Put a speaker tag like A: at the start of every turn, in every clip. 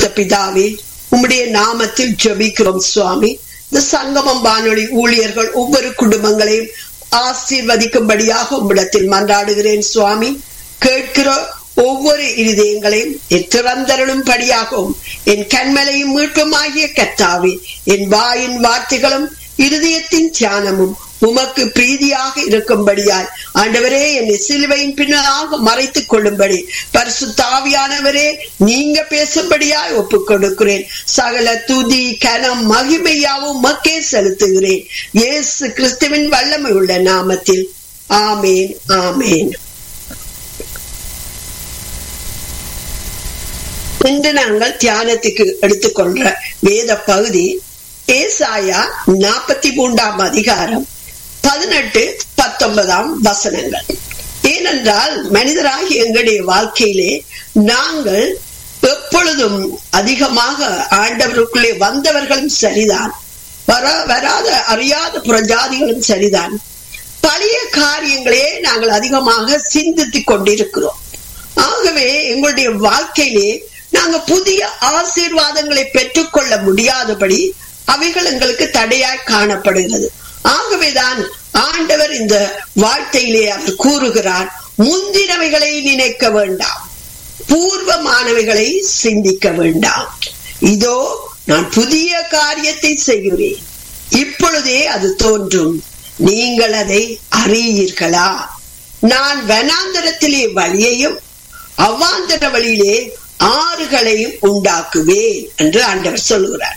A: பரிசுத்த பிதாவே உம்முடைய நாமத்தில் ஜெபிக்கிறோம் சுவாமி இந்த சங்கமம் வானொலி ஊழியர்கள் ஒவ்வொரு குடும்பங்களையும் ஆசீர்வதிக்கும்படியாக உம்மிடத்தில் மன்றாடுகிறேன் சுவாமி கேட்கிற ஒவ்வொரு இருதயங்களையும் என் திறந்தருளும் படியாகவும் என் கண்மலையும் மீட்புமாகிய கத்தாவே என் வாயின் வார்த்தைகளும் இருதயத்தின் தியானமும் உமக்கு பிரீதியாக இருக்கும்படியாய் ஆண்டவரே என்னை சிலுவையின் பின்னாக மறைத்துக் கொள்ளும்படி பரிசுத்தாவியானவரே நீங்க பேசும்படியாய் ஒப்புக் கொடுக்கிறேன் சகல துதி கனம் மகிமையாவும் மக்கே செலுத்துகிறேன் இயேசு கிறிஸ்துவின் வல்லமை உள்ள நாமத்தில் ஆமேன் ஆமேன் இன்று நாங்கள் தியானத்துக்கு எடுத்துக்கொண்ட வேத பகுதி ஏசாயா நாற்பத்தி மூன்றாம் அதிகாரம் பதினெட்டு பத்தொன்பதாம் வசனங்கள் ஏனென்றால் மனிதராகி எங்களுடைய வாழ்க்கையிலே நாங்கள் எப்பொழுதும் அதிகமாக ஆண்டவருக்குள்ளே வந்தவர்களும் சரிதான் வர வராத அறியாத புறஜாதிகளும் சரிதான் பழைய காரியங்களே நாங்கள் அதிகமாக சிந்தித்துக் கொண்டிருக்கிறோம் ஆகவே எங்களுடைய வாழ்க்கையிலே நாங்க புதிய ஆசீர்வாதங்களை பெற்றுக்கொள்ள முடியாதபடி அவைகள் எங்களுக்கு தடையாய் காணப்படுகிறது ஆகவேதான் ஆண்டவர் இந்த வார்த்தையிலே அவர் கூறுகிறார் முந்தினவைகளை நினைக்க வேண்டாம் பூர்வமானவைகளை சிந்திக்க வேண்டாம் இதோ நான் புதிய காரியத்தை செய்கிறேன் இப்பொழுதே அது தோன்றும் நீங்கள் அதை அறியீர்களா நான் வனாந்தரத்திலே வழியையும் அவ்வாந்தர வழியிலே ஆறுகளையும் உண்டாக்குவேன் என்று ஆண்டவர் சொல்லுகிறார்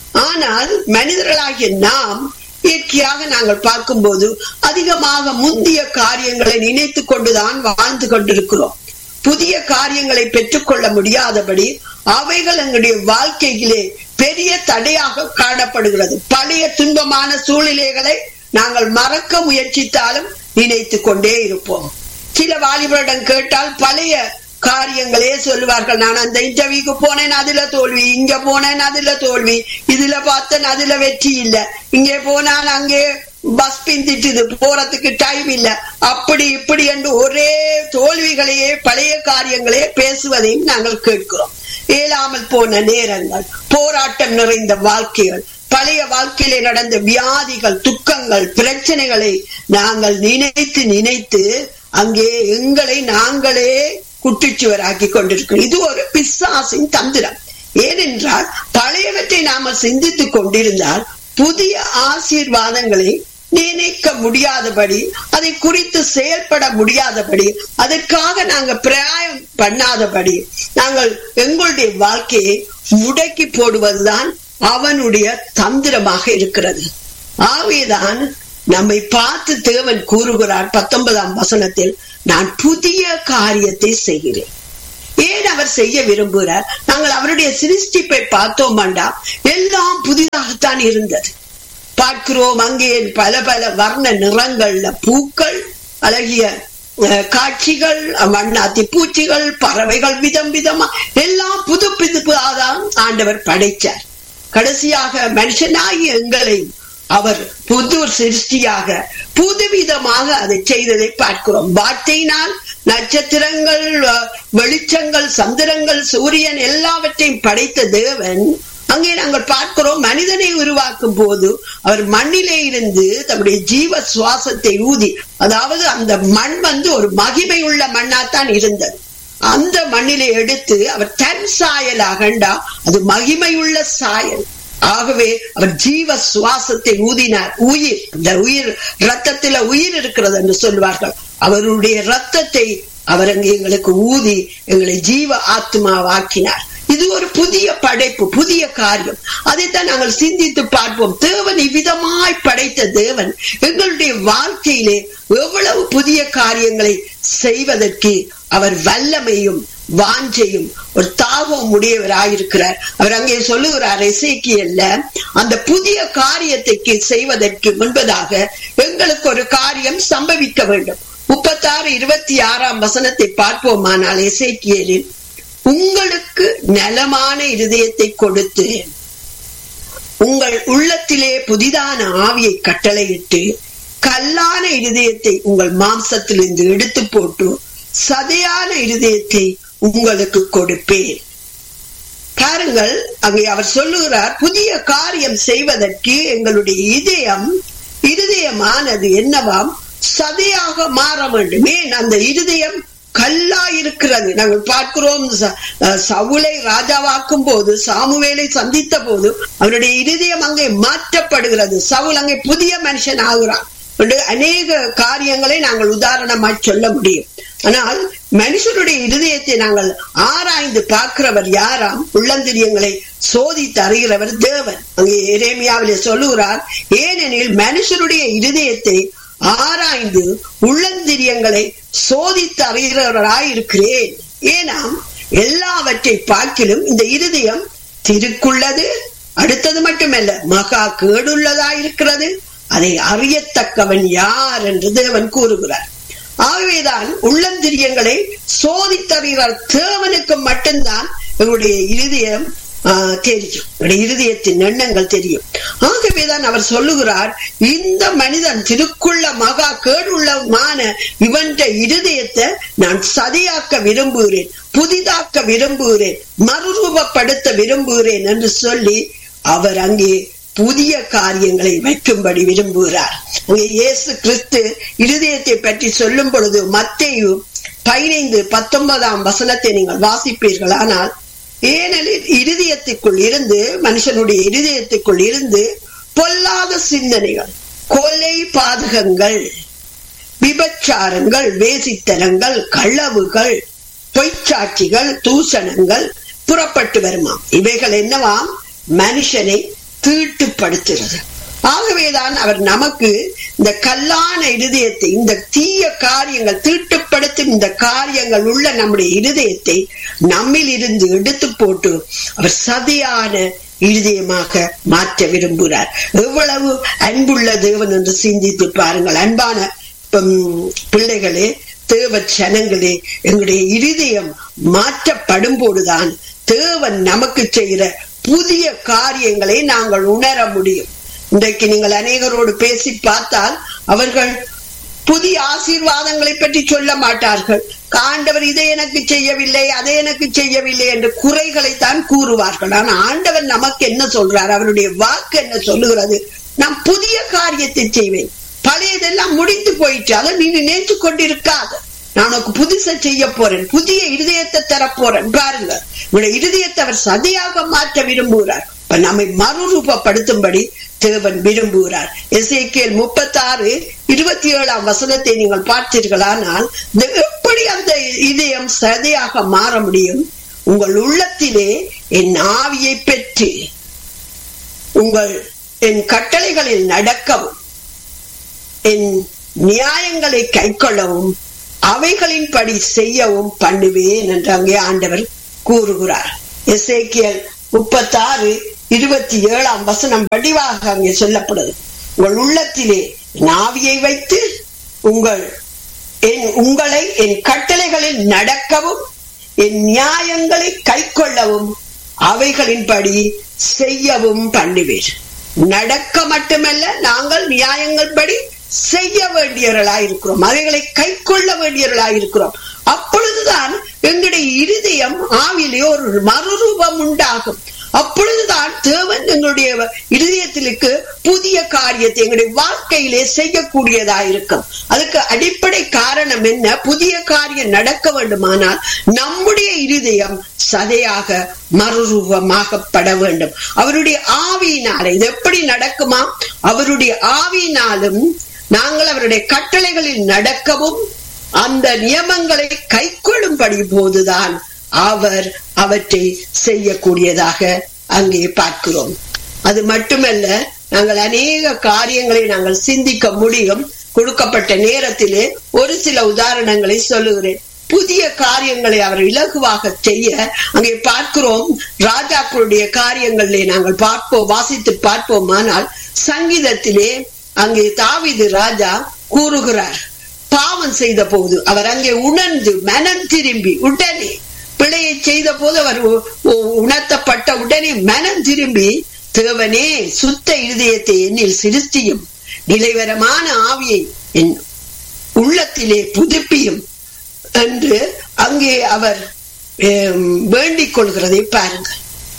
A: ஆனால் மனிதர்களாகிய நாம் இயற்கையாக நாங்கள் பார்க்கும்போது அதிகமாக முந்திய காரியங்களை நினைத்து கொண்டுதான் வாழ்ந்து கொண்டிருக்கிறோம் புதிய காரியங்களை பெற்றுக்கொள்ள முடியாதபடி அவைகள் எங்களுடைய வாழ்க்கையிலே பெரிய தடையாக காணப்படுகிறது பழைய துன்பமான சூழ்நிலைகளை நாங்கள் மறக்க முயற்சித்தாலும் நினைத்து கொண்டே இருப்போம் சில வாலிபரிடம் கேட்டால் பழைய காரியங்களே சொல்லுவார்கள் நான் அந்த இன்டர்வியூக்கு போனேன் அதுல தோல்வி இங்க போனேன் அதுல தோல்வி இதுல பார்த்தேன் அதுல வெற்றி இல்ல இங்கே போனால் அங்கே பஸ் பிந்திட்டுது போறதுக்கு டைம் இல்ல அப்படி இப்படி என்று ஒரே தோல்விகளையே பழைய காரியங்களே பேசுவதையும் நாங்கள் கேட்கிறோம் இயலாமல் போன நேரங்கள் போராட்டம் நிறைந்த வாழ்க்கைகள் பழைய வாழ்க்கையிலே நடந்த வியாதிகள் துக்கங்கள் பிரச்சனைகளை நாங்கள் நினைத்து நினைத்து அங்கே எங்களை நாங்களே குட்டிச்சுவராக்கி கொண்டிருக்கிறோம் இது ஒரு பிசாசின் தந்திரம் ஏனென்றால் பழையவற்றை நாம சிந்தித்துக் கொண்டிருந்தால் புதிய ஆசீர்வாதங்களை நினைக்க முடியாதபடி அதை குறித்து செயல்பட முடியாதபடி அதற்காக நாங்க பிராயம் பண்ணாதபடி நாங்கள் எங்களுடைய வாழ்க்கையை முடக்கி போடுவதுதான் அவனுடைய தந்திரமாக இருக்கிறது ஆகவேதான் நம்மை பார்த்து தேவன் கூறுகிறார் பத்தொன்பதாம் வசனத்தில் நான் புதிய காரியத்தை செய்கிறேன் ஏன் அவர் செய்ய விரும்புகிறார் நாங்கள் அவருடைய சிருஷ்டிப்பை பார்த்தோமாண்டா எல்லாம் புதிதாகத்தான் இருந்தது பார்க்கிறோம் அங்கே பல பல வர்ண நிறங்கள்ல பூக்கள் அழகிய காட்சிகள் வண்ணாத்தி பூச்சிகள் பறவைகள் விதம் விதமா எல்லாம் புது புதுதான் ஆண்டவர் படைச்சார் கடைசியாக மனுஷனாகி எங்களை அவர் புது சிருஷ்டியாக புதுவிதமாக அதை செய்ததை பார்க்கிறோம் வார்த்தையினால் நட்சத்திரங்கள் வெளிச்சங்கள் சந்திரங்கள் சூரியன் எல்லாவற்றையும் படைத்த தேவன் அங்கே நாங்கள் பார்க்கிறோம் மனிதனை உருவாக்கும் போது அவர் மண்ணிலே இருந்து தம்முடைய ஜீவ சுவாசத்தை ஊதி அதாவது அந்த மண் வந்து ஒரு மகிமை உள்ள மண்ணாத்தான் இருந்தது அந்த மண்ணிலே எடுத்து அவர் தன் சாயல் அகண்டா அது மகிமையுள்ள சாயல் ஆகவே அவர் ஜீவ சுவாசத்தை ஊதினார் உயிர் இந்த உயிர் ரத்தத்தில உயிர் இருக்கிறது என்று சொல்வார்கள் அவருடைய ரத்தத்தை அவர் அங்கே எங்களுக்கு ஊதி எங்களை ஜீவ ஆத்மாவாக்கினார் இது ஒரு புதிய படைப்பு புதிய காரியம் அதைத்தான் நாங்கள் சிந்தித்து பார்ப்போம் தேவன் இவ்விதமாய் படைத்த தேவன் எங்களுடைய வாழ்க்கையிலே எவ்வளவு புதிய காரியங்களை செய்வதற்கு அவர் வல்லமையும் வாஞ்சையும் ஒரு தாகம் உடையவராயிருக்கிறார் அவர் அங்கே சொல்லுகிறார் இசைக்கியல்ல அந்த புதிய காரியத்தை செய்வதற்கு முன்பதாக எங்களுக்கு ஒரு காரியம் சம்பவிக்க வேண்டும் முப்பத்தாறு இருபத்தி ஆறாம் வசனத்தை பார்ப்போமானால் இசைக்கியலில் உங்களுக்கு நலமான இருதயத்தை கொடுத்து உங்கள் உள்ளத்திலே புதிதான ஆவியை கட்டளையிட்டு கல்லான இருதயத்தை உங்கள் மாம்சத்திலிருந்து எடுத்து போட்டு சதையான இருதயத்தை உங்களுக்கு கொடுப்பேன் பாருங்கள் அங்கே அவர் சொல்லுகிறார் புதிய காரியம் செய்வதற்கு எங்களுடைய இதயம் இருதயமானது என்னவாம் சதையாக மாற வேண்டும் ஏன் அந்த இருதயம் கல்லா இருக்கிறது நாங்கள் பார்க்கிறோம் சவுளை ராஜாவாக்கும் போது சாமுவேலை சந்தித்த போது அவருடைய இருதயம் அங்கே மாற்றப்படுகிறது சவுல் அங்கே புதிய மனுஷன் ஆகிறான் அநேக காரியங்களை நாங்கள் உதாரணமாய் சொல்ல முடியும் ஆனால் மனுஷனுடைய இருதயத்தை நாங்கள் ஆராய்ந்து பார்க்கிறவர் யாராம் உள்ளந்திரியங்களை சோதித்து அறிகிறவர் தேவன் அங்கே எரேமியாவிலே சொல்லுகிறார் ஏனெனில் மனுஷனுடைய இருதயத்தை ஆராய்ந்து உள்ளந்திரியங்களை சோதித்து அறிகிறவராய் இருக்கிறேன் ஏனாம் எல்லாவற்றை பார்க்கிலும் இந்த இருதயம் திருக்குள்ளது அடுத்தது மட்டுமல்ல மகா கேடுள்ளதா இருக்கிறது அதை அறியத்தக்கவன் யார் என்று தேவன் கூறுகிறார் ஆகவேதான் உள்ளந்திரியங்களை சோதித்தறிகிறார் தேவனுக்கு மட்டும்தான் எங்களுடைய இருதயம் தெரியும் இருதயத்தின் எண்ணங்கள் தெரியும் ஆகவேதான் அவர் சொல்லுகிறார் இந்த மனிதன் திருக்குள்ள மகா கேடுள்ளமான இவன் இருதயத்தை நான் சதியாக்க விரும்புகிறேன் புதிதாக்க விரும்புகிறேன் மறுரூபப்படுத்த விரும்புகிறேன் என்று சொல்லி அவர் அங்கே புதிய காரியங்களை வைக்கும்படி விரும்புகிறார் இயேசு கிறிஸ்து இருதயத்தை பற்றி சொல்லும் பொழுது மத்தேயு பதினைந்து பத்தொன்பதாம் வசனத்தை நீங்கள் வாசிப்பீர்கள் ஆனால் ஏனெனில் இருதயத்துக்குள் இருந்து மனுஷனுடைய இருதயத்துக்குள் இருந்து பொல்லாத சிந்தனைகள் கொலை பாதகங்கள் விபச்சாரங்கள் வேசித்தனங்கள் களவுகள் பொய்ச்சாட்சிகள் தூஷணங்கள் புறப்பட்டு வருமாம் இவைகள் என்னவாம் மனுஷனை தீட்டுப்படுத்துகிறது ஆகவேதான் அவர் நமக்கு இந்த கல்லான இருதயத்தை இந்த தீய காரியங்கள் தீட்டுப்படுத்தும் இந்த காரியங்கள் உள்ள நம்முடைய இருதயத்தை நம்மில் இருந்து எடுத்து போட்டு அவர் சதியான இருதயமாக மாற்ற விரும்புகிறார் எவ்வளவு அன்புள்ள தேவன் என்று சிந்தித்து பாருங்கள் அன்பான பிள்ளைகளே தேவ சனங்களே எங்களுடைய இருதயம் மாற்றப்படும் போதுதான் தேவன் நமக்கு செய்கிற புதிய காரியங்களை நாங்கள் உணர முடியும் இன்றைக்கு நீங்கள் அநேகரோடு பேசி பார்த்தால் அவர்கள் புதிய ஆசீர்வாதங்களை பற்றி சொல்ல மாட்டார்கள் ஆண்டவர் இதை எனக்கு செய்யவில்லை அதை எனக்கு செய்யவில்லை என்று குறைகளை தான் கூறுவார்கள் ஆனால் ஆண்டவர் நமக்கு என்ன சொல்றார் அவருடைய வாக்கு என்ன சொல்லுகிறது நான் புதிய காரியத்தை செய்வேன் பழையதெல்லாம் முடிந்து போயிட்டு அதை நீ நினைத்து கொண்டிருக்காத நான் உனக்கு புதுசை செய்ய போறேன் புதிய இருதயத்தை தரப்போறேன் பாருங்க உங்களுடைய இருதயத்தை அவர் சதியாக மாற்ற விரும்புகிறார் நம்மை மறுரூபப்படுத்தும்படி தேவன் விரும்புகிறார் எசேக்கியல் முப்பத்தி ஆறு இருபத்தி ஏழாம் வசனத்தை நீங்கள் பார்த்தீர்களானால் எப்படி அந்த இதயம் சதையாக மாற முடியும் உங்கள் உள்ளத்திலே என் ஆவியை பெற்று உங்கள் என் கட்டளைகளில் நடக்கவும் என் நியாயங்களை கைக்கொள்ளவும் அவைகளின்படி செய்யவும் பண்ணுவேன் என்று அங்கே ஆண்டவர் கூறுகிறார் எசேக்கியல் முப்பத்தாறு இருபத்தி ஏழாம் வசனம் வடிவாக அங்கே சொல்லப்படுது உங்கள் உள்ளத்திலே நாவியை வைத்து உங்கள் என் உங்களை என் கட்டளைகளில் நடக்கவும் என் நியாயங்களை கைக்கொள்ளவும் அவைகளின்படி செய்யவும் பண்ணுவேன் நடக்க மட்டுமல்ல நாங்கள் நியாயங்கள் படி செய்ய வேண்டியவர்களாய் இருக்கிறோம் அவைகளை கை கொள்ள வேண்டியவர்களாய் இருக்கிறோம் அப்பொழுதுதான் எங்களுடைய இருதயம் ஆவிலே ஒரு மறுரூபம் உண்டாகும் அப்பொழுதுதான் தேவன் எங்களுடைய இருதயத்திற்கு புதிய காரியத்தை எங்களுடைய வாழ்க்கையிலே செய்யக்கூடியதா இருக்கும் அதுக்கு அடிப்படை காரணம் என்ன புதிய காரியம் நடக்க வேண்டுமானால் நம்முடைய இருதயம் சதையாக மறுரூபமாகப்பட வேண்டும் அவருடைய ஆவியினால இது எப்படி நடக்குமா அவருடைய ஆவியினாலும் நாங்கள் அவருடைய கட்டளைகளில் நடக்கவும் அந்த நியமங்களை கைக்கொள்ளும்படி போதுதான் அவர் அவற்றை செய்யக்கூடியதாக அங்கே பார்க்கிறோம் அது மட்டுமல்ல நாங்கள் அநேக காரியங்களை நாங்கள் சிந்திக்க முடியும் கொடுக்கப்பட்ட நேரத்திலே ஒரு சில உதாரணங்களை சொல்லுகிறேன் புதிய காரியங்களை அவர் இலகுவாக செய்ய அங்கே பார்க்கிறோம் ராஜாக்களுடைய காரியங்களிலே நாங்கள் பார்ப்போம் வாசித்து பார்ப்போமானால் சங்கீதத்திலே அங்கே தாவிது ராஜா கூறுகிறார் பாவம் செய்த போது அவர் அங்கே உணர்ந்து மனம் திரும்பி உடனே பிழையை செய்த போது அவர் உணர்த்தப்பட்ட உடனே மனம் திரும்பி தேவனே சுத்த இருதயத்தை என்னில் சிருஷ்டியும் நிலைவரமான ஆவியை என் உள்ளத்திலே புதுப்பியும் என்று அங்கே அவர் வேண்டிக் கொள்கிறதை பாருங்கள்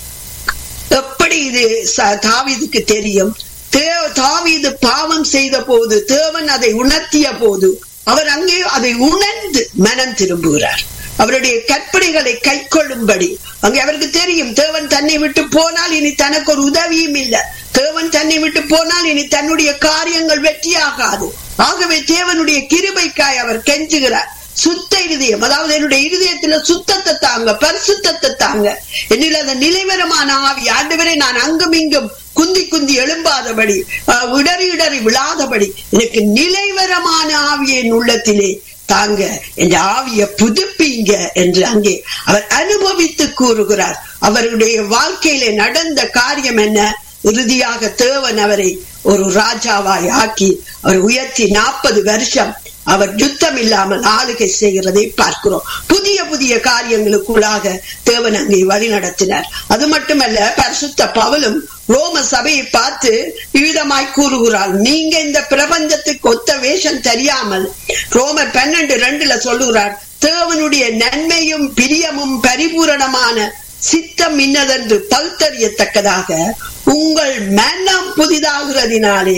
A: எப்படி இது ச- தாவீதுக்கு தெரியும் தே- தாவீது பாவம் செய்த போது தேவன் அதை உணர்த்திய போது அவர் அங்கே அதை உணர்ந்து மனம் திரும்புகிறார் அவருடைய கற்பனைகளை கை கொள்ளும்படி அங்கே அவருக்கு தெரியும் தேவன் தன்னை விட்டு போனால் இனி தனக்கு ஒரு உதவியும் இல்லை தேவன் தன்னை விட்டு போனால் இனி தன்னுடைய காரியங்கள் வெற்றியாகாது ஆகவே தேவனுடைய கிருபைக்காய் அவர் கெஞ்சுகிறார் சுத்த இருதயம் அதாவது என்னுடைய இருதயத்துல சுத்தத்தை தாங்க பரிசுத்தத்தை தாங்க என்னில் அந்த நிலைவரமான ஆவி ஆண்டவரே நான் அங்கும் இங்கும் குந்தி குந்தி எழும்பாதபடி அஹ், இடறி இடறி விழாதபடி எனக்கு நிலைவரமான ஆவியை என் உள்ளத்திலே தாங்க என்ற ஆவிய புதுப்பீங்க என்று அங்கே அவர் அனுபவித்து கூறுகிறார் அவருடைய வாழ்க்கையிலே நடந்த காரியம் என்ன இறுதியாக தேவன் அவரை ஒரு ராஜாவாய் ஆக்கி அவர் உயர்த்தி நாற்பது வருஷம் அவர் யுத்தம் இல்லாமல் ஆளுகை செய்கிறதை பார்க்கிறோம் புதிய புதிய காரியங்களுக்குள்ளாக தேவன் அங்கே வழி நடத்தினார் அது மட்டுமல்ல பரிசுத்த பவுலும் ரோம சபையை பார்த்து விவிதமாய் கூறுகிறார் நீங்க இந்த பிரபஞ்சத்துக்கு ஒத்த வேஷம் தெரியாமல் ரோமர் பன்னெண்டு ரெண்டுல சொல்லுகிறார் தேவனுடைய நன்மையும் பிரியமும் பரிபூரணமான சித்தம் இன்னதென்று பல்தறியத்தக்கதாக உங்கள் மனம் புதிதாகிறதினாலே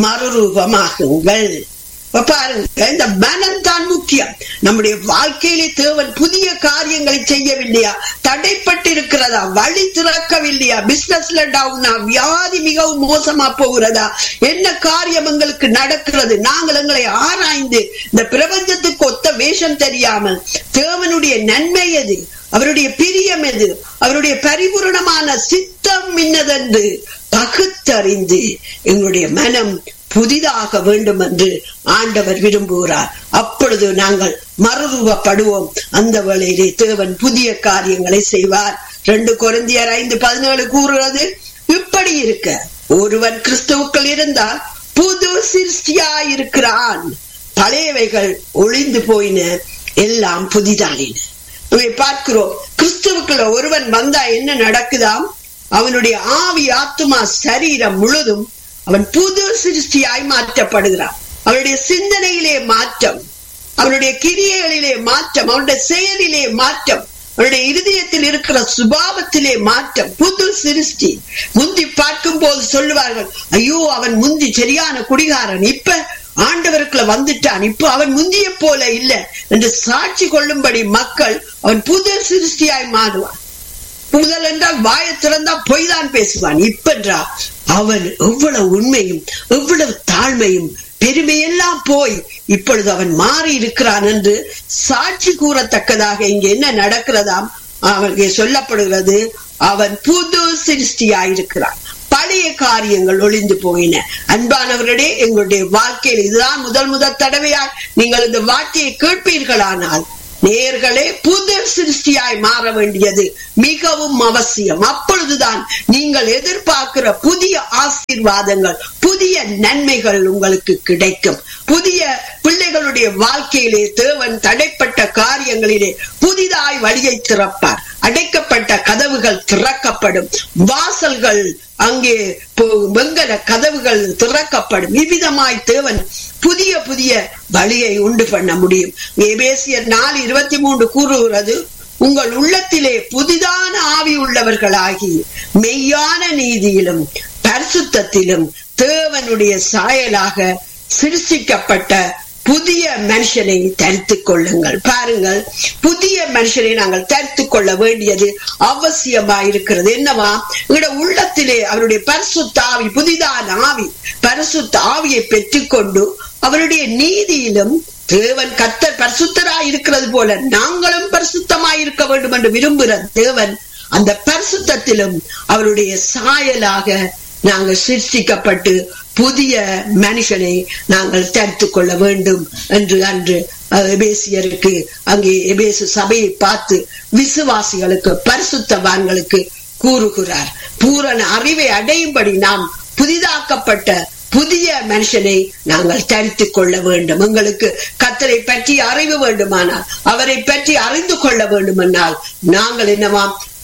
A: மறுரூபமாகுங்கள் இப்ப பாருங்க இந்த மனம் தான் முக்கியம் நம்முடைய வாழ்க்கையிலே தேவன் புதிய காரியங்களை செய்யவில்லையா தடைப்பட்டு இருக்கிறதா வழி திறக்கவில்லையா பிசினஸ்ல டவுனா வியாதி மிகவும் மோசமா போகிறதா என்ன காரியம் எங்களுக்கு நடக்கிறது நாங்கள் எங்களை ஆராய்ந்து இந்த பிரபஞ்சத்துக்கு ஒத்த வேஷம் தெரியாமல் தேவனுடைய நன்மை எது அவருடைய பிரியம் எது அவருடைய பரிபூரணமான சித்தம் இன்னதென்று பகுத்தறிந்து எங்களுடைய மனம் புதிதாக வேண்டும் என்று ஆண்டவர் விரும்புகிறார் அப்பொழுது நாங்கள் மறுரூபப்படுவோம் அந்த வேளையிலே தேவன் புதிய காரியங்களை செய்வார் ரெண்டு குழந்தையர் ஐந்து பதினேழு கூறுகிறது இப்படி இருக்க ஒருவன் கிறிஸ்துவுக்குள் இருந்தால் புது சிருஷ்டியாயிருக்கிறான் பழையவைகள் ஒளிந்து போயின எல்லாம் புதிதாயின இவை பார்க்கிறோம் கிறிஸ்துவுக்குள்ள ஒருவன் வந்தா என்ன நடக்குதாம் அவனுடைய ஆவி ஆத்துமா சரீரம் முழுதும் அவன் புது சிருஷ்டியாய் மாற்றப்படுகிறான் அவனுடைய சிந்தனையிலே மாற்றம் அவனுடைய கிரியைகளிலே மாற்றம் அவனுடைய செயலிலே மாற்றம் அவனுடைய இருதயத்தில் இருக்கிற சுபாவத்திலே மாற்றம் புது சிருஷ்டி முந்தி பார்க்கும் போது சொல்லுவார்கள் ஐயோ அவன் முந்தி சரியான குடிகாரன் இப்ப ஆண்டவருக்குள்ள வந்துட்டான் இப்ப அவன் முந்திய போல இல்ல என்று சாட்சி கொள்ளும்படி மக்கள் அவன் புது சிருஷ்டியாய் மாறுவான் முதல் என்றால் வாயை திறந்தா பொய் தான் பேசுவான் இப்பென்றா அவன் எவ்வளவு உண்மையும் எவ்வளவு தாழ்மையும் பெருமையெல்லாம் போய் இப்பொழுது அவன் மாறி இருக்கிறான் என்று சாட்சி கூறத்தக்கதாக இங்க என்ன நடக்கிறதாம் அவனுக்கு சொல்லப்படுகிறது அவன் புது சிருஷ்டியாயிருக்கிறான் பழைய காரியங்கள் ஒளிந்து போயின அன்பானவர்களே எங்களுடைய வாழ்க்கையில் இதுதான் முதல் முதல் தடவையாய் நீங்கள் இந்த வார்த்தையை கேட்பீர்களானால் நேர்களே புது சிருஷ்டியாய் மாற வேண்டியது மிகவும் அவசியம் அப்பொழுதுதான் நீங்கள் எதிர்பார்க்கிற புதிய ஆசீர்வாதங்கள் புதிய நன்மைகள் உங்களுக்கு கிடைக்கும் புதிய பிள்ளைகளுடைய வாழ்க்கையிலே தேவன் தடைப்பட்ட காரியங்களிலே புதிதாய் வழியை திறப்பார் அடைக்கப்பட்ட கதவுகள் திறக்கப்படும் வாசல்கள் அங்கே வெங்கல கதவுகள் திறக்கப்படும் இவ்விதமாய் தேவன் புதிய புதிய வழியை உண்டு பண்ண முடியும் எபேசியர் நாலு இருபத்தி மூன்று கூறுகிறது உங்கள் உள்ளத்திலே புதிதான ஆவி உள்ளவர்களாகி மெய்யான நீதியிலும் பரிசுத்தத்திலும் தேவனுடைய சாயலாக சிருஷ்டிக்கப்பட்ட புதிய மனுஷனை தரித்துக் கொள்ளுங்கள் பாருங்கள் புதிய மனுஷனை நாங்கள் தரித்துக் கொள்ள வேண்டியது அவசியமா இருக்கிறது என்னவா எங்களோட உள்ளத்திலே அவருடைய பரிசுத்த ஆவி புதிதான ஆவி பரிசுத்த ஆவியை பெற்றுக்கொண்டு அவருடைய நீதியிலும் தேவன் கத்தர் பரிசுத்தராய் இருக்கிறது போல நாங்களும் பரிசுத்தமாய் இருக்க வேண்டும் என்று விரும்புகிற தேவன் அந்த பரிசுத்தத்திலும் அவருடைய சாயலாக நாங்கள் சிருஷ்டிக்கப்பட்டு புதிய மனுஷனை நாங்கள் தடுத்துக் கொள்ள வேண்டும் என்று அன்று எபேசியருக்கு அங்கே எபேசு சபையை பார்த்து விசுவாசிகளுக்கு பரிசுத்தவான்களுக்கு கூறுகிறார் பூரண அறிவை அடையும்படி நாம் புதிதாக்கப்பட்ட புதிய மனுஷனை நாங்கள் தரித்துக் கொள்ள வேண்டும் எங்களுக்கு கத்தரை பற்றி அறிவு வேண்டுமானால் அவரை பற்றி அறிந்து கொள்ள வேண்டுமானால் நாங்கள் என்னவாம்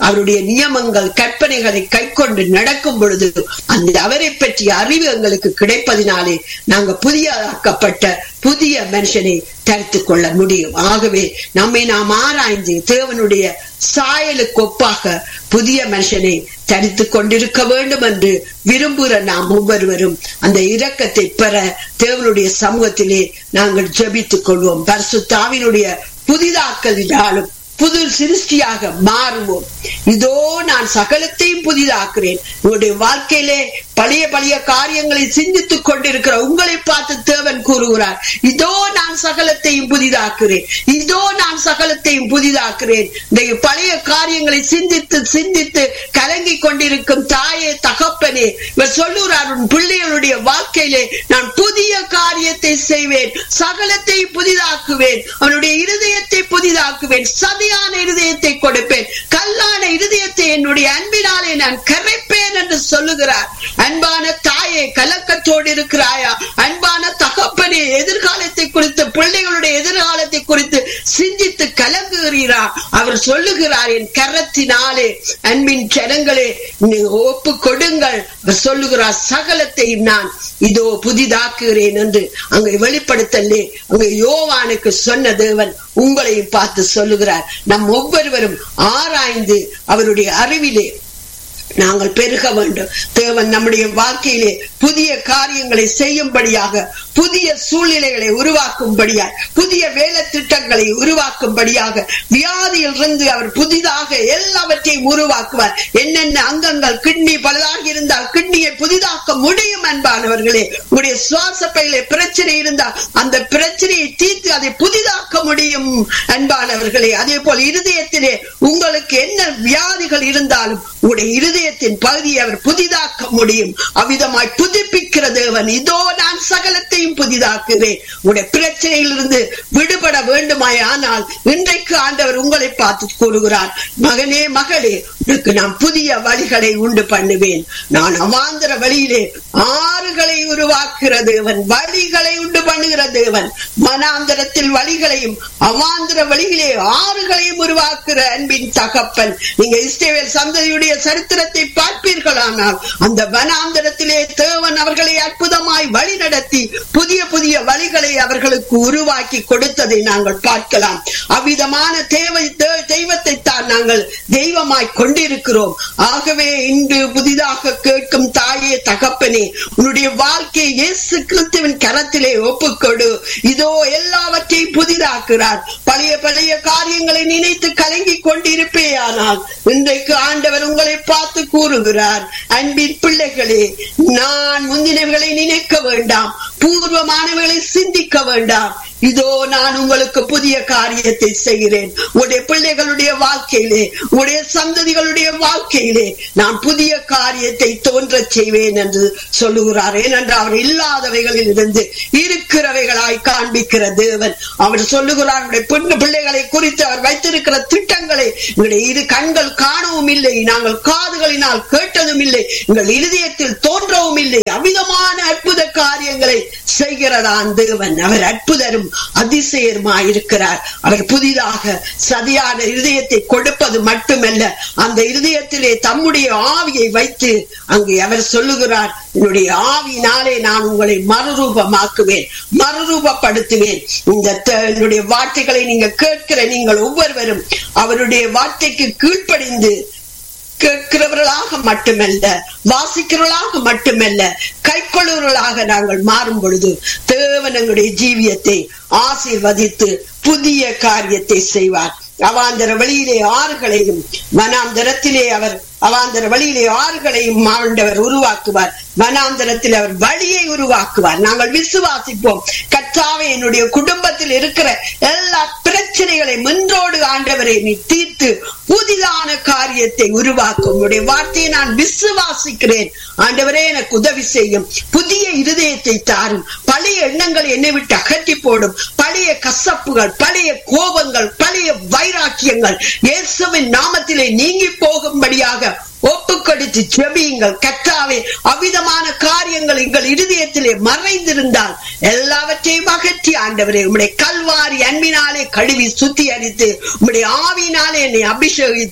A: அவருடைய நியமங்கள் கற்பனைகளை கைக்கொண்டு நடக்கும் பொழுது அந்த அவரை பற்றிய அறிவு எங்களுக்கு கிடைப்பதினாலே நாங்க புதியதாக்கப்பட்ட புதிய மனுஷனை தரித்துக் கொள்ள முடியும் ஆகவே நம்மை நாம் ஆராய்ந்து தேவனுடைய சாயலுக்கு ஒப்பாக புதிய மனுஷனை தரித்துக் கொண்டிருக்க வேண்டும் என்று விரும்புகிற நாம் ஒவ்வொருவரும் அந்த இரக்கத்தை பெற தேவனுடைய சமூகத்திலே நாங்கள் ஜெபித்துக் கொள்வோம் பரிசுத்தாவினுடைய புதிதாக்கலினாலும் புது சிருஷ்டியாக மாறுவோம் இதோ நான் சகலத்தையும் புதிதாக்குறேன் உங்களுடைய வாழ்க்கையிலே பழைய பழைய காரியங்களை சிந்தித்துக் கொண்டிருக்கிற உங்களை பார்த்து தேவன் கூறுகிறார் இதோ நான் சகலத்தையும் புதிதாக்குறேன் இதோ நான் சகலத்தையும் புதிதாக்குறேன் இந்த பழைய காரியங்களை சிந்தித்து சிந்தித்து கலங்கி கொண்டிருக்கும் தாயே தகப்பனே இவர் சொல்லுகிறார் உன் பிள்ளைகளுடைய வாழ்க்கையிலே நான் புதிய காரியத்தை செய்வேன் சகலத்தை புதிதாக்குவேன் அவனுடைய இருதயத்தை புதிதாக்குவேன் சதியான இருதயத்தை கொடுப்பேன் கல்லான இருதயத்தை என்னுடைய அன்பினாலே நான் கரைப்பேன் என்று சொல்லுகிறார் அன்பான தாயே கலக்கத்தோடு இருக்கிறாயா அன்பான தகப்பனே எதிர்காலத்தை குறித்து பிள்ளைகளுடைய எதிர்காலத்தை குறித்து சிந்தித்து கலங்குகிறீரா அவர் சொல்லுகிறார் என் கரத்தினாலே அன்பின் ஜனங்களே ஒப்பு கொடுங்கள் அவர் சொல்லுகிறார் சகலத்தையும் நான் இதோ புதிதாக்குகிறேன் என்று அங்கே வெளிப்படுத்தலே அங்கே யோவானுக்கு சொன்ன தேவன் உங்களையும் பார்த்து சொல்லுகிறார் நம் ஒவ்வொருவரும் ஆராய்ந்து அவருடைய அறிவிலே நாங்கள் பெருக வேண்டும் தேவன் நம்முடைய வாழ்க்கையிலே புதிய காரியங்களை செய்யும்படியாக புதிய சூழ்நிலைகளை உருவாக்கும்படியாக புதிய வேலை திட்டங்களை உருவாக்கும்படியாக வியாதியில் இருந்து அவர் புதிதாக எல்லாவற்றையும் உருவாக்குவார் என்னென்ன அங்கங்கள் கிட்னி பலதாக இருந்தால் கிட்னியை புதிதாக்க முடியும் அன்பானவர்களே உங்களுடைய சுவாச பையிலே பிரச்சனை இருந்தால் அந்த பிரச்சனையை தீர்த்து அதை புதிதாக்க முடியும் அன்பானவர்களே அதே போல் இருதயத்திலே உங்களுக்கு என்ன வியாதிகள் இருந்தாலும் உங்களுடைய இருதயத்தின் பகுதியை அவர் புதிதாக்க முடியும் அவ்விதமாய் புதுப்பிக்கிற தேவன் இதோ நான் சகலத்தையும் புதிதாக்குகிறேன் உங்களுடைய பிரச்சனையிலிருந்து விடுபட வேண்டுமாய் ஆனால் இன்றைக்கு ஆண்டவர் உங்களை பார்த்து கூறுகிறார் மகனே மகளே உனக்கு நான் புதிய வழிகளை உண்டு பண்ணுவேன் நான் அவாந்திர வழியிலே ஆறுகளை உருவாக்குற தேவன் வழிகளை உண்டு பண்ணுகிற தேவன் மனாந்தரத்தில் வழிகளையும் அவாந்திர வழியிலே ஆறுகளையும் உருவாக்குற அன்பின் தகப்பன் நீங்க இஸ்ரேல் சந்ததியுடைய சரித்திரத்தை பார்ப்பீர்களானால் அந்த வனாந்தரத்திலே தேவன் அவர்களை அற்புதமாய் வழி நடத்தி புதிய புதிய வழிகளை அவர்களுக்கு உருவாக்கி கொடுத்ததை நாங்கள் பார்க்கலாம் அவ்விதமான தேவை தெய்வத்தை தான் நாங்கள் தெய்வமாய் கொண்டிருக்கிறோம் ஆகவே இன்று புதிதாக கேட்கும் தாயே தகப்பனே உன்னுடைய வாழ்க்கையை இயேசு கிறிஸ்துவின் கரத்திலே ஒப்புக்கொடு இதோ எல்லாவற்றையும் புதிதாக்குறார் பழைய பழைய காரியங்களை நினைத்து கலங்கி கொண்டிருப்பேயானால் இன்றைக்கு ஆண்டவர் உங்களை பார்த்து கூறுகிறார் அன்பின் பிள்ளைகளே நான் முந்தினவர்களை நினைக்க வேண்டாம் பூர்வமானவர்களை சிந்திக்க வேண்டாம் இதோ நான் உங்களுக்கு புதிய காரியத்தை செய்கிறேன் உடைய பிள்ளைகளுடைய வாழ்க்கையிலே உடைய சந்ததிகளுடைய வாழ்க்கையிலே நான் புதிய காரியத்தை தோன்றச் செய்வேன் என்று சொல்லுகிறார் ஏனென்றால் அவர் இல்லாதவைகளில் இருந்து இருக்கிறவைகளாய் காண்பிக்கிற தேவன் அவர் சொல்லுகிறார் பெண்ணு பிள்ளைகளை குறித்து அவர் வைத்திருக்கிற திட்டங்களை எங்களுடைய இரு கண்கள் காணவும் இல்லை நாங்கள் காதுகளினால் கேட்டதும் இல்லை எங்கள் இருதயத்தில் தோன்றவும் இல்லை அமிதமான அற்புத காரியங்களை செய்கிறதான் தேவன் அவர் அற்புதரும் அதிசயருமாயிருக்கிறார் அவர் புதிதாக சதியான இருதயத்தை கொடுப்பது மட்டுமல்ல அந்த இருதயத்திலே தம்முடைய ஆவியை வைத்து அங்கே அவர் சொல்லுகிறார் என்னுடைய ஆவினாலே நான் உங்களை மறுரூபமாக்குவேன் மறுரூபப்படுத்துவேன் இந்த என்னுடைய வார்த்தைகளை நீங்க கேட்கிற நீங்கள் ஒவ்வொருவரும் அவருடைய வார்த்தைக்கு கீழ்ப்படிந்து கேட்கிறவர்களாக மட்டுமல்ல வாசிக்கிறவர்களாக மட்டுமல்ல கைக்கொள்ளுவர்களாக நாங்கள் மாறும் பொழுது தேவன் எங்களுடைய ஜீவியத்தை ஆசீர்வதித்து புதிய காரியத்தை செய்வார் அவாந்தர வழியிலே ஆறுகளையும் வனாந்தரத்திலே அவர் அவாந்தர வழியிலே ஆறுகளையும் ஆண்டவர் உருவாக்குவார் வனாந்தரத்தில் அவர் வழியை உருவாக்குவார் நாங்கள் விசுவாசிப்போம் கத்தாவே என்னுடைய குடும்பத்தில் இருக்கிற எல்லா பிரச்சனைகளை முன்றோடு ஆண்டவரை நீ தீர்த்து புதிதான காரியத்தை உருவாக்கும் உடைய வார்த்தையை நான் விசுவாசிக்கிறேன் ஆண்டவரே எனக்கு உதவி செய்யும் புதிய இருதயத்தை தாரும் பழைய எண்ணங்களை என்னை விட்டு அகற்றி போடும் பழைய கசப்புகள் பழைய கோபங்கள் பழைய வைராக்கியங்கள் இயேசுவின் நாமத்திலே நீங்கி போகும்படியாக ஒப்பு கொடுத்து ஜெபியுங்கள் கத்தாவே அவ்விதமான காரியங்கள் எங்கள் இருதயத்திலே மறைந்திருந்தால் எல்லாவற்றையும் அகற்றி ஆண்டவரே உம்முடைய கல்வாரி அன்பினாலே கழுவி சுத்தி அடித்து உம்முடைய ஆவினாலே என்னை அபிஷேகித்து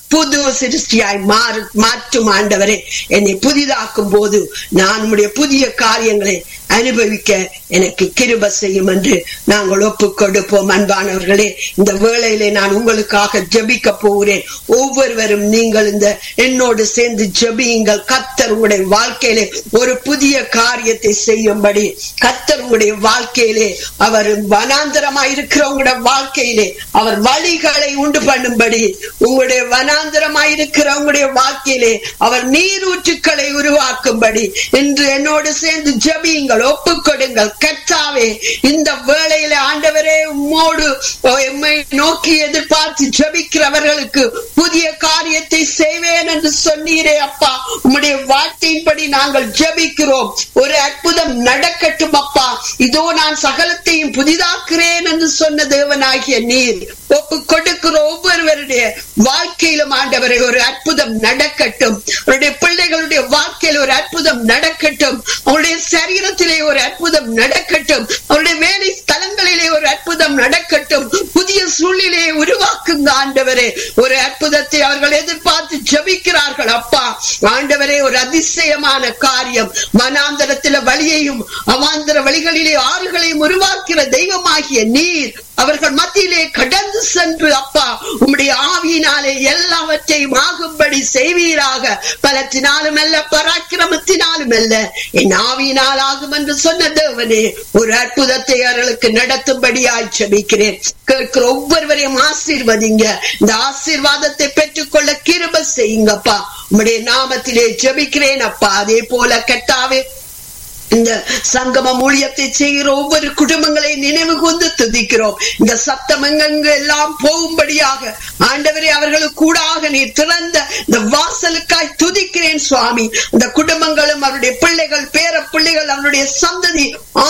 A: புது சிருஷ்டியாய் மாறு மாற்றும் ஆண்டவரே என்னை புதிதாக்கும் போது நான் உம்முடைய புதிய காரியங்களை அனுபவிக்க எனக்கு கிருப செய்யும் என்று நாங்கள் ஒப்பு கொடுப்போம் அன்பானவர்களே இந்த வேளையிலே நான் உங்களுக்காக ஜெபிக்க போகிறேன் ஒவ்வொருவரும் நீங்கள் இந்த என்னோடு சேர்ந்து ஜெபியுங்கள் கத்தர் உங்களுடைய வாழ்க்கையிலே ஒரு புதிய காரியத்தை செய்யும்படி கத்தர் உங்களுடைய வாழ்க்கையிலே அவர் வனாந்தரமாய் இருக்கிறவங்களுடைய வாழ்க்கையிலே அவர் வழிகளை உண்டு பண்ணும்படி உங்களுடைய வனாந்தரமாய் இருக்கிறவங்களுடைய வாழ்க்கையிலே அவர் நீரூற்றுக்களை உருவாக்கும்படி இன்று என்னோடு சேர்ந்து ஜபியுங்கள் ஒப்புக் கொடுங்கள் கற்றாவே இந்த வேளையில ஆண்டவரே உம்மோடு எம்மை நோக்கி எதிர்பார்த்து ஜபிக்கிறவர்களுக்கு புதிய காரியத்தை செய்வேன் என்று சொன்னீரே அப்பா உம்முடைய வார்த்தையின்படி நாங்கள் ஜபிக்கிறோம் ஒரு அற்புதம் நடக்கட்டும் அப்பா இதோ நான் சகலத்தையும் புதிதாக்குறேன் என்று சொன்ன தேவனாகிய நீர் ஒப்பு கொடுக்கிற ஒவ்வொருவருடைய வாழ்க்கையிலும் ஆண்டவரை ஒரு அற்புதம் நடக்கட்டும் அவருடைய பிள்ளைகளுடைய வாழ்க்கையில் ஒரு அற்புதம் நடக்கட்டும் அவருடைய சரீரத்திலே ஒரு அற்புதம் நடக்கட்டும் அவருடைய வேலை ஸ்தலங்களிலே ஒரு அற்புதம் நடக்கட்டும் புதிய சூழ்நிலையை உருவாக்குங்க ஆண்டவரே ஒரு அற்புதத்தை அவர்கள் எதிர்பார்த்து ஜபிக்கிறார்கள் அப்பா ஆண்டவரே ஒரு அதிசயமான காரியம் மனாந்தரத்தில வழியையும் அவாந்தர வழிகளிலே ஆறுகளையும் உருவாக்குற தெய்வமாகிய நீர் அவர்கள் மத்தியிலே கடந்து சென்று அப்பா உம்முடைய ஆவியினாலே எல்லாவற்றையும் ஆகும்படி செய்வீராக பலத்தினாலும் அல்ல பராக்கிரமத்தினாலும் அல்ல என் ஆவியினால் ஆகும் என்று சொன்ன தேவனே ஒரு அற்புதத்தை அவர்களுக்கு நடத்தும்படியாய் ஜெபிக்கிறேன் கேட்கிற ஒவ்வொருவரையும் ஆசீர்வதிங்க இந்த ஆசீர்வாதத்தை பெற்றுக்கொள்ள கிருப செய்யுங்கப்பா உம்முடைய நாமத்திலே ஜெபிக்கிறேன் அப்பா அதே போல கெட்டாவே இந்த சங்கம ஊழியத்தை செய்கிற ஒவ்வொரு குடும்பங்களை நினைவு கொண்டு துதிக்கிறோம் இந்த சத்தம் எங்கெங்கு எல்லாம் போகும்படியாக ஆண்டவரே அவர்களுக்கு கூடாக நீ திறந்த இந்த வாசலுக்காய் துதிக்கிறேன் சுவாமி இந்த குடும்பங்களும் அவருடைய பிள்ளைகள் பேர பிள்ளைகள் அவருடைய சந்ததி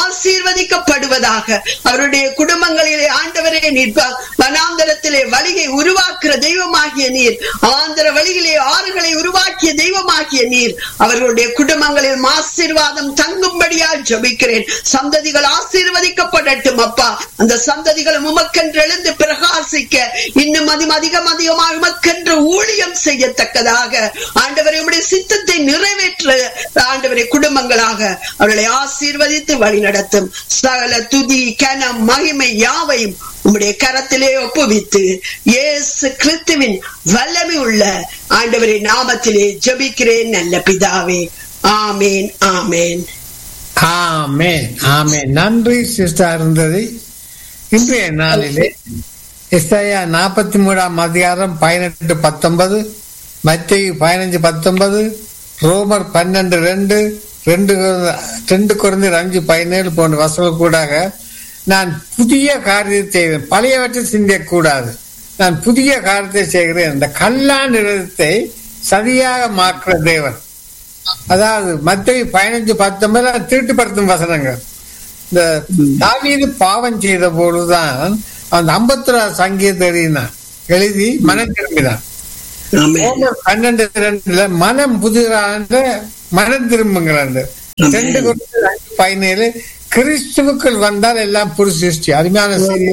A: ஆசீர்வதிக்கப்படுவதாக அவருடைய குடும்பங்களிலே ஆண்டவரே நீர் வனாந்தரத்திலே வழியை உருவாக்குற தெய்வமாகிய நீர் ஆந்திர வழியிலே ஆறுகளை உருவாக்கிய தெய்வமாகிய நீர் அவர்களுடைய குடும்பங்களில் ஆசீர்வாதம் தங்கும்படியால் ஜபிக்கிறேன் சந்ததிகள் ஆசீர்வதிக்கப்படட்டும் அப்பா அந்த சந்ததிகள் உமக்கென்று எழுந்து பிரகாசிக்க இன்னும் அதிகம் அதிகம் அதிகமாக உமக்கென்று ஊழியம் செய்யத்தக்கதாக ஆண்டவரை உடைய சித்தத்தை நிறைவேற்ற ஆண்டவரை குடும்பங்களாக அவர்களை ஆசீர்வதித்து வழி நடத்தும் சகல துதி கனம் மகிமை யாவையும் உம்முடைய கரத்திலே ஒப்புவித்து இயேசு கிறிஸ்துவின் வல்லமை உள்ள ஆண்டவரின் நாமத்திலே ஜபிக்கிறேன் நல்ல பிதாவே ஆமேன் ஆமேன்
B: ஆமேன் ஆமேன் நன்றி சிஸ்டர் இருந்தது இன்றைய நாளிலே இஸ்ஐயா நாற்பத்தி மூணாம் அதிகாரம் பதினெட்டு பத்தொன்பது மத்திய பதினஞ்சு பத்தொன்பது ரோமர் பன்னெண்டு ரெண்டு ரெண்டு ரெண்டு குறைந்த அஞ்சு பதினேழு போன்ற வசங்கள் கூடாக நான் புதிய காரியத்தை செய்கிறேன் பழையவற்றை சிந்தியக்கூடாது நான் புதிய காரியத்தை செய்கிறேன் இந்த கல்லான் இடத்தை சரியாக மாக்குற தேவன் அதாவது மத்திய பதினஞ்சு பத்தொன்பது திருட்டுப்படுத்தும் வசனங்கள் இந்த தாவீது பாவம் செய்த பொழுதுதான் அந்த ஐம்பத்தி சங்கீதத்தை எழுதினான் எழுதி மனம் திரும்பினான் பன்னெண்டு ரெண்டுல மனம் புதிரான மனம் திரும்புங்கிறாங்க ரெண்டு பதினேழு கிறிஸ்துவுக்குள் வந்தால் எல்லாம் புது சிருஷ்டி அருமையான செய்தி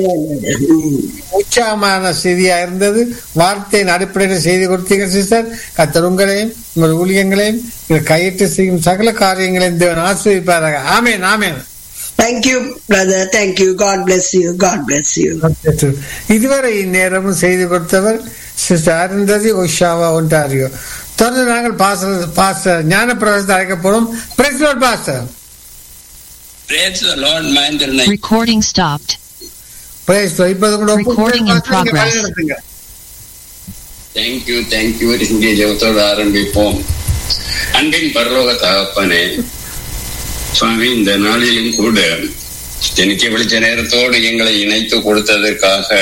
B: உற்சாகமான செய்தியா இருந்தது வார்த்தையின் அடிப்படையில் செய்தி கொடுத்தீங்க சிஸ்டர் கத்தர் உங்களையும் உங்கள் ஊழியங்களையும் கையிட்டு செய்யும் சகல காரியங்களையும் தேவன் ஆசிரியப்பாராக ஆமேன் ஆமேன்
A: Thank you, brother. Thank you. God bless you. God bless you.
B: இதுவரை இந்நேரமும் செய்து கொடுத்தவர் சிஸ்டர் அருந்ததி ஒஷாவா ஒன்டாரியோ தொடர்ந்து நாங்கள் பாஸ்டர் பாஸ்டர் ஞான பிரவேசத்தை அழைக்கப்படும் president pastor
C: Praise the Lord, Mahendra
D: Recording stopped.
B: Praise இப்போது கூட
D: Recording in progress.
C: Thank you thank you இங்கே ஜெபத்தோடு ஆரம்பிப்போம் அன்பின் பரலோக தகப்பனே சுவாமி இந்த நாளிலும் கூட எனக்கு விழிச்ச நேரத்தோடு எங்களை இணைத்து கொடுத்ததற்காக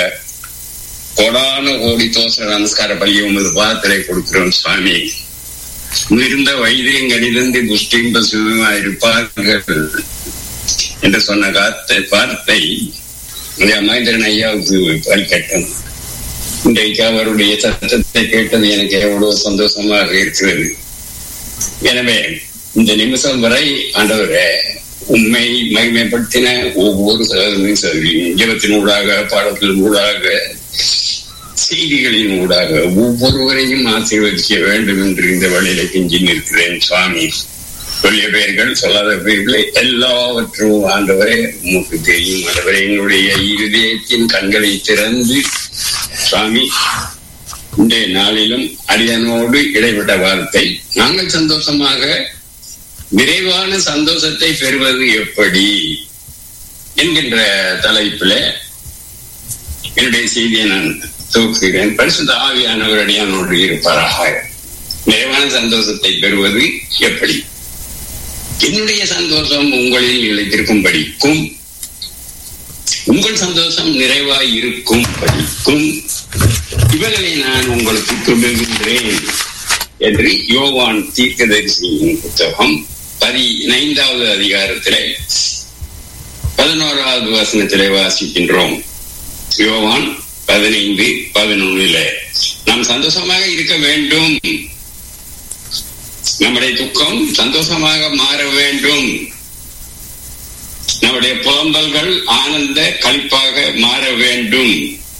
C: கோடான கோடி தோசை நமஸ்கார பள்ளியை உமது பாதத்திலே கொடுக்கிறோம் சுவாமி மிகுந்த வைத்தியங்களிலிருந்து புஷ்டியும் பசுமா இருப்பார்கள் என்று சொன்ன காத்த வார்த்தை மகேந்திரன் ஐயாவுக்கு பலிக்கட்டும் இன்றைக்கு அவருடைய சத்தத்தை கேட்டது எனக்கு எவ்வளவு சந்தோஷமாக இருக்கிறது எனவே இந்த நிமிஷம் வரை ஆண்டவரே உண்மை மகிமைப்படுத்தின ஒவ்வொரு சகோதரனையும் சரி ஜெபத்தின் ஊடாக பாடத்தின் ஊடாக செய்திகளின் ஊடாக ஒவ்வொருவரையும் ஆசீர்வதிக்க வேண்டும் என்று இந்த வழியில கெஞ்சி நிற்கிறேன் சுவாமி சொல்லிய பெயர்கள் சொல்லாத பெயர்களை எல்லாவற்றும் ஆண்டவரே உமக்கு தெரியும் ஆண்டவரே எங்களுடைய இருதயத்தின் கண்களை திறந்து சுவாமி இன்றைய நாளிலும் அடியனோடு இடைப்பட்ட வார்த்தை நாங்கள் சந்தோஷமாக விரைவான சந்தோஷத்தை பெறுவது எப்படி என்கின்ற தலைப்பில என்னுடைய செய்தியை நான் துவக்குகிறேன் பரிசுத்த ஆவியானவர் அடியானோடு இருப்பாராக நிறைவான சந்தோஷத்தை பெறுவது எப்படி என்னுடைய சந்தோஷம் உங்களில் நிலைத்திருக்கும்படிக்கும் உங்கள் சந்தோஷம் நிறைவாய் இருக்கும் படிக்கும் இவர்களை நான் உங்களுக்கு சொல்லுகின்றேன் என்று யோவான் தீர்க்கதரிசியின் புத்தகம் பதினைந்தாவது அதிகாரத்திலே பதினோராவது வசனத்திலே வாசிக்கின்றோம் யோவான் பதினைந்து பதினொன்னுல நாம் சந்தோஷமாக இருக்க வேண்டும் நம்முடைய துக்கம் சந்தோஷமாக மாற வேண்டும் நம்முடைய புலம்பல்கள் ஆனந்த கழிப்பாக மாற வேண்டும்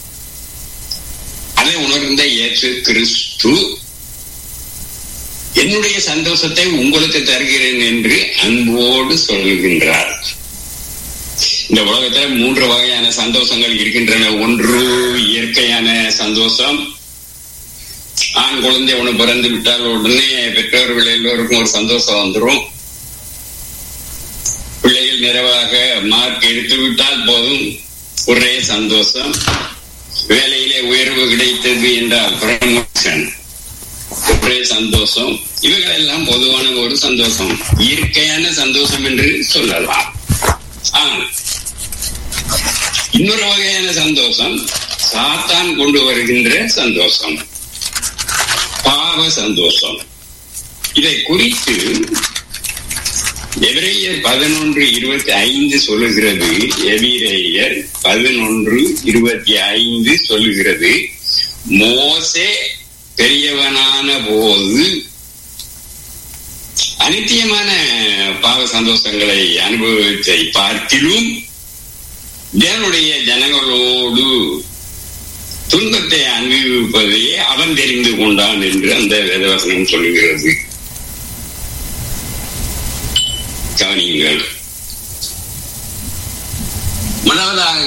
C: அதை உணர்ந்த இயேசு கிறிஸ்து என்னுடைய சந்தோஷத்தை உங்களுக்கு தருகிறேன் என்று அன்போடு சொல்கின்றார் இந்த உலகத்துல மூன்று வகையான சந்தோஷங்கள் இருக்கின்றன ஒன்று இயற்கையான சந்தோஷம் ஆண் குழந்தை ஒண்ணு பிறந்து விட்டால் உடனே பெற்றோர்கள் எல்லோருக்கும் ஒரு சந்தோஷம் வந்துடும் பிள்ளைகள் நிறைவாக மார்க் எடுத்து விட்டால் போதும் ஒரே சந்தோஷம் வேலையிலே உயர்வு கிடைத்தது என்றால் ப்ரமோஷன் ஒரே சந்தோஷம் இவைகள் எல்லாம் பொதுவான ஒரு சந்தோஷம் இயற்கையான சந்தோஷம் என்று சொல்லலாம் ஆனா இன்னொரு வகையான சந்தோஷம் சாத்தான் கொண்டு வருகின்ற சந்தோஷம் பாவ சந்தோஷம் இதை குறித்து எபிரேயர் பதினொன்று இருபத்தி ஐந்து சொல்லுகிறது எபிரேயர் பதினொன்று இருபத்தி ஐந்து சொல்லுகிறது மோசே பெரியவனான போது அனித்தியமான பாவ சந்தோஷங்களை அனுபவித்தை பார்த்திலும் தேவனுடைய ஜனங்களோடு துன்பத்தை அனுபவிப்பதையே அவன் தெரிந்து கொண்டான் என்று அந்த வேதவசனம் சொல்லுகிறது கவனியுங்கள் முதலாவதாக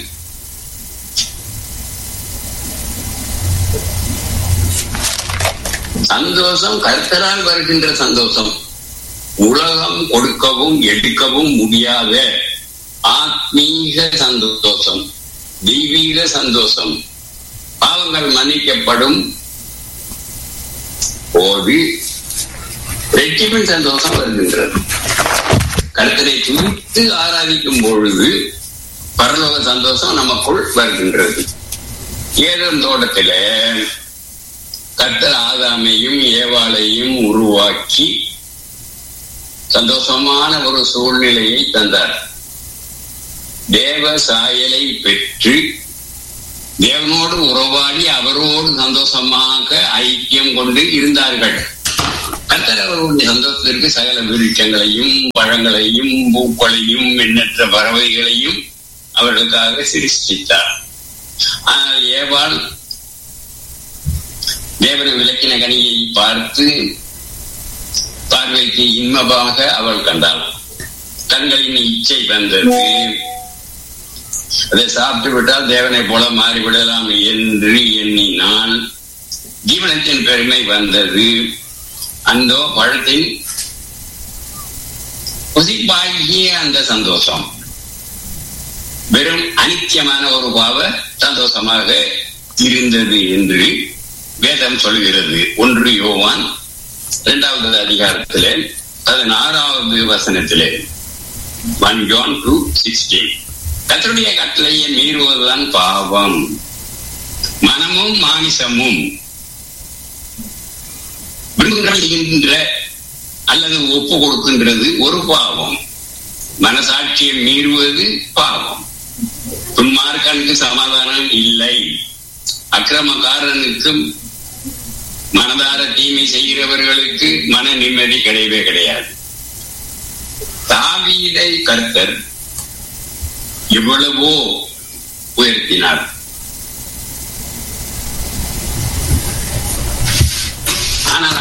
C: சந்தோஷம் கர்த்தரால் வருகின்ற சந்தோஷம் உலகம் கொடுக்கவும் எடுக்கவும் முடியாத ஆத்மீக சந்தோஷம் தெய்வீக சந்தோஷம் பாவங்கள் மன்னிக்கப்படும் போது வெற்றிப்பின் சந்தோஷம் வருகின்றது கருத்தரை துணித்து ஆராதிக்கும் பொழுது பரலோக சந்தோஷம் நமக்குள் வருகின்றது ஏதம் தோட்டத்தில கர்த்தர் ஆதாமையும் ஏவாளையும் உருவாக்கி சந்தோஷமான ஒரு சூழ்நிலையை தந்தார் தேவ சாயலை பெற்று தேவனோடு உறவாடி அவரோடு சந்தோஷமாக ஐக்கியம் கொண்டு இருந்தார்கள் கர்த்தர் அவர்களுடைய சந்தோஷத்திற்கு சகல விருட்சங்களையும் பழங்களையும் பூக்களையும் எண்ணற்ற பறவைகளையும் அவர்களுக்காக சிருஷ்டித்தார் ஆனால் ஏவாள் தேவனை விளக்கின கனியை பார்த்து பார்வைக்கு இன்பமாக அவள் கண்டாள் கண்களின் இச்சை வந்தது அதை சாப்பிட்டு விட்டால் தேவனை போல மாறிவிடலாம் என்று எண்ணினால் ஜீவனத்தின் பெருமை வந்தது அந்த பழத்தின் புசிப்பாகிய அந்த சந்தோஷம் வெறும் அனித்தியமான ஒரு பாவ சந்தோஷமாக இருந்தது என்று வேதம் சொல்கிறது ஒன்று யோவான் இரண்டாவது அதிகாரத்திலே பதினாறாவது வசனத்திலே ஒன் ஜான் டூ சிக்ஸ்டீன் கத்தருடைய கட்டளையை மீறுவதுதான் பாவம் மனமும் மாமிசமும் விரும்புகின்ற அல்லது ஒப்பு கொடுக்கின்றது ஒரு பாவம் மனசாட்சியை மீறுவது பாவம் துன்மார்க்கனுக்கு சமாதானம் இல்லை அக்கிரமக்காரனுக்கும் மனதார தீமை செய்கிறவர்களுக்கு மன நிம்மதி கிடையவே கிடையாது தாவீதை கர்த்தர் எவ்வளவோ உயர்த்தினார்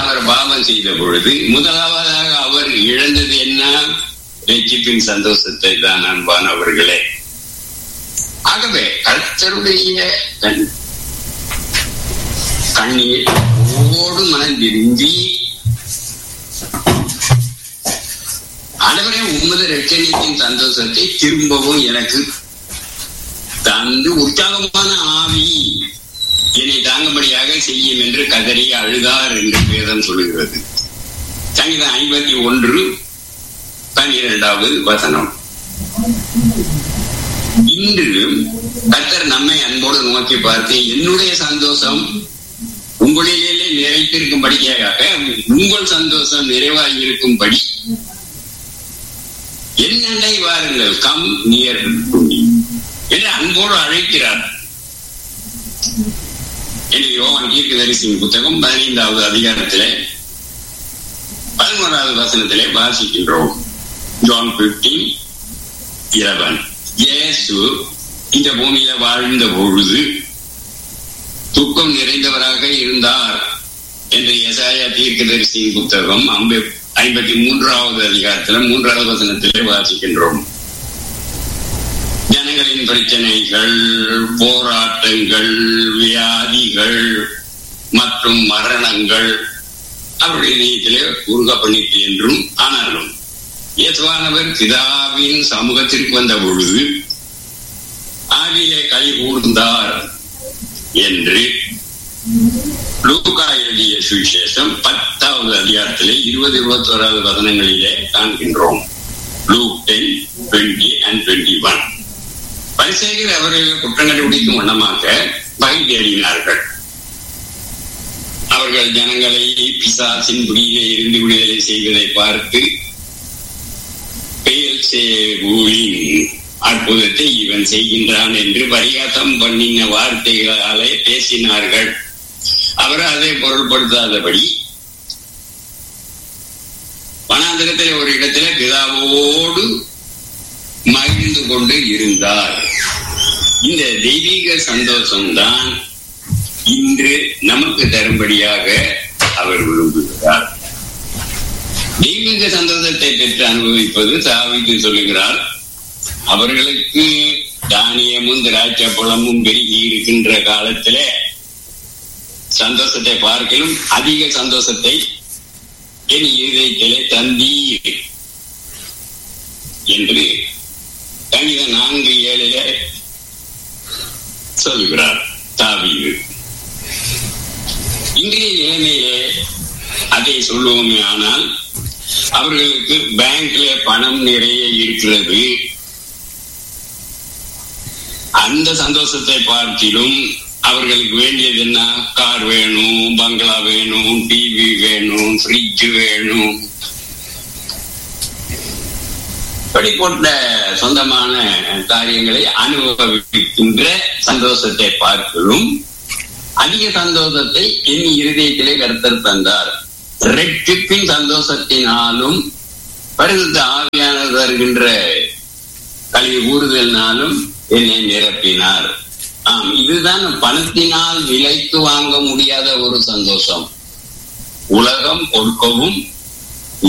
C: அவர் பாவம் செய்த பொழுது முதலாவதாக அவர் இழந்தது என்ன ரட்சிப்பின் சந்தோஷத்தை தான் அன்பானவர்களே ஆகவே கர்த்தருடைய கண் கண்ணீர் ஓடு மனம் திரும்பி ஆண்டவரே உமது ரட்சணியத்தின் சந்தோஷத்தை திரும்பவும் எனக்கு தந்து உற்சாகமான ஆவி என்னை தாங்கும்படியாக செய்யும் என்று கதறி அழுதார் என்று வேதம் சொல்லுகிறது சங்கீதம் ஐம்பத்தி ஒன்று பன்னிரெண்டாவது வசனம் இன்று கர்த்தர் நம்மை அன்போடு நோக்கி பார்த்து என்னுடைய சந்தோஷம் உங்களிலே நிறைத்திருக்கும்படியாக உங்கள் சந்தோஷம் நிறைவாகி இருக்கும்படி என்னண்டை வாருங்கள் கம் நியர் என்று அன்போடு அழைக்கிறார் என்று யோவான் தீர்க்கதரிசியின் புத்தகம் பதினைந்தாவது அதிகாரத்திலே பதினோராவது வசனத்திலே வாசிக்கின்றோம் ஜான் பிப்டீன் இலவன் இயேசு இந்த பூமியில வாழ்ந்த பொழுது துக்கம் நிறைந்தவராக இருந்தார் என்று எசாயா தீர்க்கதரிசியின் புத்தகம் ஐம்பத்தி மூன்றாவது அதிகாரத்தில் மூன்றாவது வசனத்திலே வாசிக்கின்றோம் ஜனங்களின் பிரச்சனைகள் போராட்டங்கள் வியாதிகள் மற்றும் மரணங்கள் அவருடைய நீயத்திலே உருக பண்ணிட்டு என்றும் ஆனாலும் இயேசுவானவர் பிதாவின் சமூகத்திற்கு வந்த பொழுது ஆவிலே கை கூர்ந்தார் என்று லூகா எழுதிய சுவிசேஷம் பத்தாவது அதிகாரத்திலே இருபது இருபத்தி ஓராவது வசனங்களிலே காண்கின்றோம் Luke ten twenty and twenty one பரிசேகர் அவர்கள் குற்றங்களை உடைக்கும் வண்ணமாக பகை தேடினார்கள் அவர்கள் ஜனங்களை பிசாசின் பிடியிலே இருந்து விடுதலை செய்வதை பார்த்து பெயல் சேவூலின் அற்புதத்தை இவன் செய்கின்றான் என்று பரிகாசம் பண்ணின வார்த்தைகளாலே பேசினார்கள் அவர் அதை பொருள்படுத்தாதபடி வனாந்திரத்தில் ஒரு இடத்துல பிதாவோடு மகிழ்ந்து கொண்டு இருந்தார் இந்த தெய்வீக சந்தோஷம்தான் இன்று நமக்கு தரும்படியாக அவர் விரும்புகிறார் தெய்வீக சந்தோஷத்தை பெற்று அனுபவிப்பது தாவிக்கு சொல்லுகிறார் அவர்களுக்கு தானியமும் திராட்சை பழமும் பெருகி இருக்கின்ற காலத்திலே சந்தோஷத்தை பார்க்கலும் அதிக சந்தோஷத்தை என் இதயத்திலே தந்தீர் என்று கணித நான்கு ஏழிலே சொல்லுகிறார் தாவீது இன்றைய நிலைமையிலே அதை சொல்லுவோமே ஆனால் அவர்களுக்கு பேங்க்ல பணம் நிறைய இருக்கிறது அந்த சந்தோஷத்தை பார்த்திலும் அவர்களுக்கு வேண்டியது என்ன கார் வேணும் பங்களா வேணும் டிவி வேணும் ஃப்ரிட்ஜ் வேணும் இப்படிப்பட்ட சொந்தமான காரியங்களை அனுபவிக்கின்ற சந்தோஷத்தை பார்க்கலும் அதிக சந்தோஷத்தை என் இருதயத்திலே கருத்தர் தந்தார் ரெட்டிப்பின் சந்தோஷத்தினாலும் பரிசுத்த ஆவியானவர் வருகின்ற கல்வி கூறுதலினாலும் என்னை நிரப்பினார் ஆம் இதுதான் பணத்தினால் விலைக்கு வாங்க முடியாத ஒரு சந்தோஷம் உலகம் கொடுக்கவும்